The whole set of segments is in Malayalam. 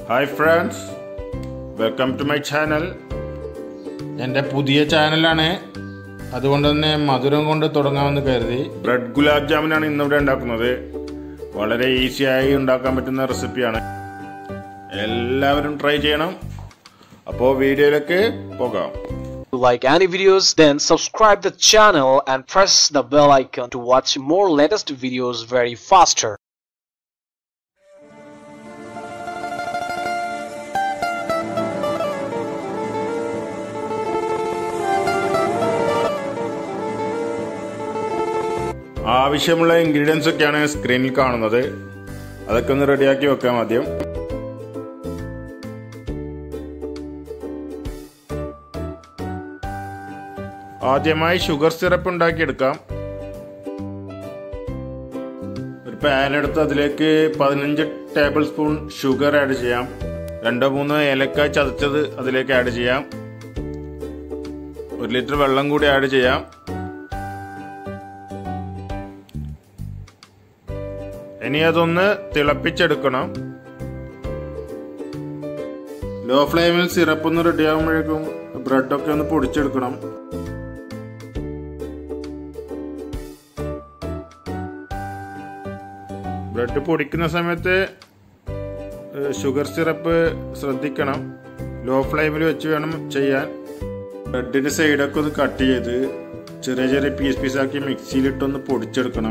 hi friends welcome to my channel എൻ്റെ പുതിയ ചാനലാണ് അതുകൊണ്ട് തന്നെ മധുരം കൊണ്ട് തുടങ്ങാമെന്ന് കരുതി ബ്രെഡ് ഗുലാബ് ജാമുനാണ് ഇന്നിവിടെ ഉണ്ടാക്കുന്നത് വളരെ ഈസിയായി ഉണ്ടാക്കാൻ പറ്റുന്ന റെസിപ്പിയാണ് എല്ലാവരും ട്രൈ ചെയ്യണം അപ്പോൾ വീഡിയോയിലേക്ക് പോകാം like any videos then subscribe the channel and press the bell icon to watch more latest videos very faster ആവശ്യമുള്ള ഇൻഗ്രീഡിയൻസ് ഒക്കെയാണ് സ്ക്രീനിൽ കാണുന്നത് അതൊക്കെ ഒന്ന് റെഡിയാക്കി വെക്കാം ആദ്യം ആദ്യമായി ഷുഗർ സിറപ്പ് ഉണ്ടാക്കിയെടുക്കാം ഒരു പാൻ എടുത്ത് അതിലേക്ക് പതിനഞ്ച് ടേബിൾ സ്പൂൺ ഷുഗർ ആഡ് ചെയ്യാം രണ്ടോ മൂന്നോ ഏലക്ക ചതച്ചത് അതിലേക്ക് ആഡ് ചെയ്യാം ഒരു ലിറ്റർ വെള്ളം കൂടി ആഡ് ചെയ്യാം ഇനി അതൊന്ന് തിളപ്പിച്ചെടുക്കണം ലോ ഫ്ലെയിമിൽ സിറപ്പ് ഒന്ന് റെഡി ആകുമ്പോഴേക്കും ബ്രെഡൊക്കെ ഒന്ന് പൊടിച്ചെടുക്കണം ബ്രെഡ് പൊടിക്കുന്ന സമയത്ത് ഷുഗർ സിറപ്പ് ശ്രദ്ധിക്കണം ലോ ഫ്ലെയിമിൽ വെച്ച് വേണം ചെയ്യാൻ ബ്രെഡിന്റെ സൈഡൊക്കെ ഒന്ന് കട്ട് ചെയ്ത് ചെറിയ ചെറിയ പീസ് പീസാക്കി മിക്സിയിലിട്ടൊന്ന് പൊടിച്ചെടുക്കണം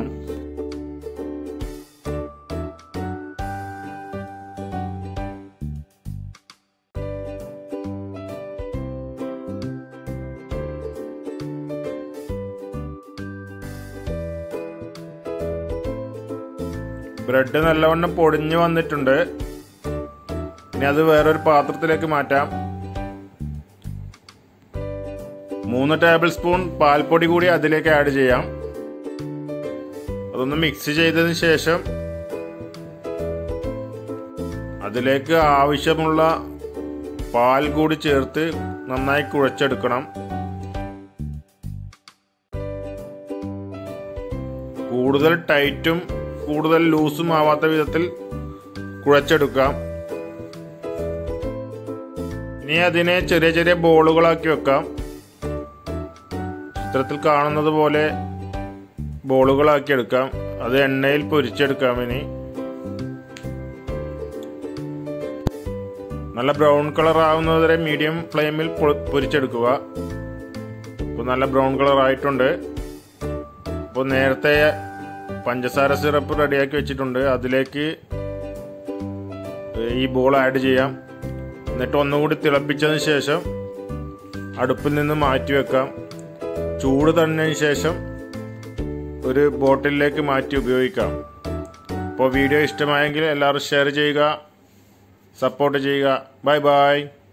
ബ്രെഡ് നല്ലവണ്ണം പൊടിഞ്ഞു വന്നിട്ടുണ്ട് ഇനി അത് വേറൊരു പാത്രത്തിലേക്ക് മാറ്റാം മൂന്ന് ടേബിൾ സ്പൂൺ പാൽപ്പൊടി കൂടി അതിലേക്ക് ആഡ് ചെയ്യാം അതൊന്ന് മിക്സ് ചെയ്തതിന് ശേഷം അതിലേക്ക് ആവശ്യമുള്ള പാൽ കൂടി ചേർത്ത് നന്നായി കുഴച്ചെടുക്കണം കൂടുതൽ ടൈറ്റും കൂടുതൽ ലൂസും ആവാത്ത വിധത്തിൽ കുഴച്ചെടുക്കാം ഇനി അതിനെ ചെറിയ ചെറിയ ബോളുകളാക്കി വെക്കാം ചിത്രത്തിൽ കാണുന്നത് പോലെ ബോളുകളാക്കി എടുക്കാം അത് എണ്ണയിൽ പൊരിച്ചെടുക്കാം ഇനി നല്ല ബ്രൗൺ കളർ ആവുന്നതുവരെ മീഡിയം ഫ്ലെയിമിൽ പൊരിച്ചെടുക്കുക ഇപ്പോൾ നല്ല ബ്രൗൺ കളർ ആയിട്ടുണ്ട് അപ്പോൾ നേരത്തെ പഞ്ചസാര സിറപ്പ് റെഡിയാക്കി വെച്ചിട്ടുണ്ട് അതിലേക്ക് ഈ ബോൾ ആഡ് ചെയ്യാം എന്നിട്ട് ഒന്നുകൂടി തിളപ്പിച്ചതിന് ശേഷം അടുപ്പിൽ നിന്ന് മാറ്റി വെക്കാം ചൂട് തന്നതിന് ശേഷം ഒരു ബോട്ടിലേക്ക് മാറ്റി ഉപയോഗിക്കാം അപ്പോൾ വീഡിയോ ഇഷ്ടമായെങ്കിൽ എല്ലാവരും ഷെയർ ചെയ്യുക സപ്പോർട്ട് ചെയ്യുക ബൈ ബൈ